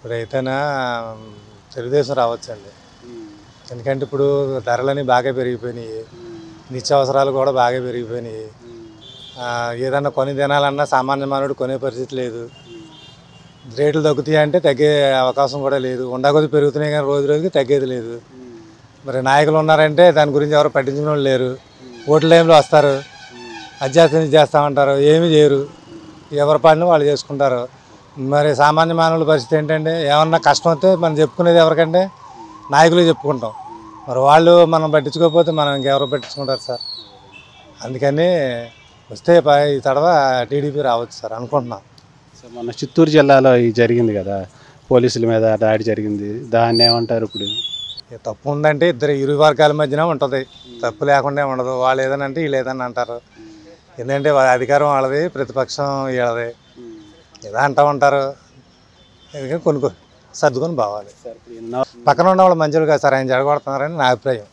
ఇప్పుడైతేనా తెలుగుదేశం రావచ్చండి ఎందుకంటే ఇప్పుడు ధరలని బాగా పెరిగిపోయినాయి నిత్యావసరాలు కూడా బాగా పెరిగిపోయినాయి ఆ, ఏదన్నా కొని తినాలన్నా సామాన్య మానవుడు కొనే పరిస్థితి లేదు రేట్లు తగ్గుతాయి అంటే తగ్గే అవకాశం కూడా లేదు ఉండకొద్ది పెరుగుతున్నాయి కానీ రోజు రోజుకి తగ్గేది లేదు మరి నాయకులు ఉన్నారంటే దాని గురించి ఎవరు పట్టించుకునే వాళ్ళు లేరు ఓట్ల టైంలో వస్తారు అది చేస్తాం ఇది చేస్తామంటారు ఏమీ చేయరు ఎవరి పనిని వాళ్ళు చేసుకుంటారు మరి సామాన్య మానవుల పరిస్థితి ఏంటంటే ఏమన్నా కష్టం వస్తే మనం చెప్పుకునేది ఎవరికంటే నాయకులే చెప్పుకుంటాం మరి వాళ్ళు మనం పట్టించుకోకపోతే మనం ఇంకెవరు పట్టించుకుంటారు సార్ అందుకని వస్తే ప- ఈ తడవ టీడీపీ రావచ్చు సార్ అనుకుంటున్నాం సో మొన్న చిత్తూరు జిల్లాలో ఇది జరిగింది కదా పోలీసుల మీద దాడి జరిగింది దాన్ని ఏమంటారు ఇప్పుడు ఇక తప్పు ఉందంటే ఇద్దరు ఇరు వర్గాల మధ్యన ఉంటుంది తప్పు లేకుండా ఉండదు వాళ్ళు ఏదైనా అంటే వీళ్ళు ఏదైనా అంటారు ఎందుకంటే వాళ్ళ అధికారం వాళ్ళది ప్రతిపక్షం వీళ్ళది ఏదో అంటూ ఉంటారు ఎందుకంటే కొన్ని కొన్ని సర్దుకొని పోవాలి సార్ ఇప్పుడు ఎన్నో పక్కన ఉన్న వాళ్ళు మంచివాళ్ళు కాదు సార్ ఆయన జడగొడుతున్నారని నా అభిప్రాయం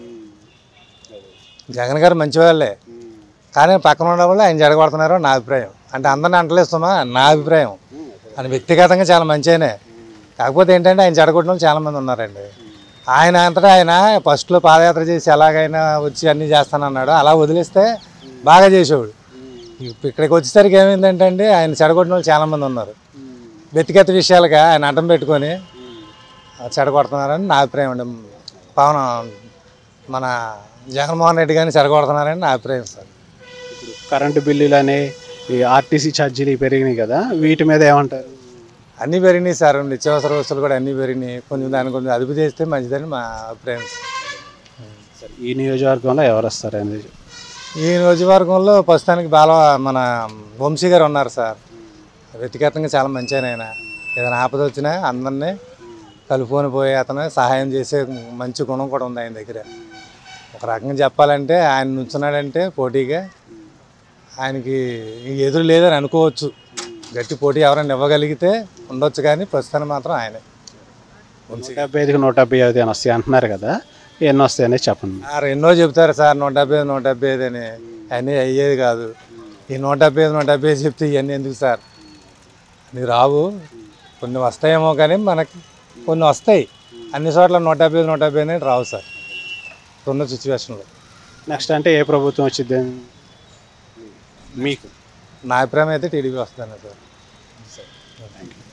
జగన్ గారు మంచి వాళ్ళే కానీ పక్కన ఉన్న వాళ్ళు ఆయన జడగొడుతున్నారు నా అభిప్రాయం అంటే అందరిని అంటలేస్తామా నా అభిప్రాయం అని వ్యక్తిగతంగా చాలా మంచిగానే కాకపోతే ఏంటంటే ఆయన జడగొట్టిన వాళ్ళు చాలామంది ఉన్నారండి ఆయన అంతటా ఆయన ఫస్ట్లో పాదయాత్ర చేసి ఎలాగైనా వచ్చి అన్నీ చేస్తానన్నాడు అలా వదిలేస్తే బాగా చేసేవాడు ఇప్పు- ఇక్కడికి వచ్చేసరికి ఏమైందంటే అండి ఆయన చెడగొట్టిన వాళ్ళు చాలామంది ఉన్నారు వ్యక్తిగత విషయాలుగా ఆయన అడ్డం పెట్టుకొని చెడగొడుతున్నారని నా అభిప్రాయం అండి పవన్ మన జగన్మోహన్ రెడ్డి గారిని చెడగొడుతున్నారని నా అభిప్రాయం సార్ ఇప్పుడు కరెంటు బిల్లులు అని ఈ ఆర్టీసీ ఛార్జీలు ఇవి పెరిగినాయి కదా వీటి మీద ఏమంటారు అన్నీ పెరిగినాయి సార్ నిత్యావసర వస్తువులు కూడా అన్నీ పెరిగినాయి కొంచెం దాన్ని కొంచెం అదుపు చేస్తే మంచిదని మా అభిప్రాయం సార్ సార్ ఈ నియోజకవర్గంలో ఎవరు వస్తారు అనేది ఈ నియోజకవర్గంలో ప్రస్తుతానికి బాల మన వంశీ గారు ఉన్నారు సార్ వ్యక్తిగతంగా చాలా మంచి ఆయన ఏదైనా ఆపద వచ్చినా అందరినీ కలుపుకొని పోయే అతను సహాయం చేసే మంచి గుణం కూడా ఉంది ఆయన దగ్గర ఒక రకంగా చెప్పాలంటే ఆయన నుంచున్నాడంటే పోటీగా ఆయనకి ఇంక ఎదురు లేదని అనుకోవచ్చు గట్టి పోటీ ఎవరైనా ఇవ్వగలిగితే ఉండొచ్చు కానీ ప్రస్తుతానికి మాత్రం ఆయనే నూట డెబ్బై ఐదుకి నూట డెబ్బై ఐదు అని వస్తాయి అంటున్నారు కదా ఎన్ని వస్తాయి అనేది చెప్పండి సార్ ఎన్నో చెప్తారు సార్ నూట డెబ్బై ఐదు నూట డెబ్బై ఐదు అని అన్నీ అయ్యేది కాదు ఈ నూట డెబ్బై ఐదు నూట డెబ్బై ఐదు చెప్తే ఇవన్నీ ఎందుకు సార్ నీకు రావు కొన్ని వస్తాయేమో కానీ మనకి కొన్ని వస్తాయి అన్ని చోట్ల నూట డెబ్బై ఐదు నూట డెబ్బై ఐదు అనేది రావు సార్ ఉన్న సిచ్యువేషన్లో నెక్స్ట్ అంటే ఏ ప్రభుత్వం వచ్చింది మీకు నా అభిప్రాయం అయితే టీడీపీ వస్తుందన్న సార్ థ్యాంక్ యూ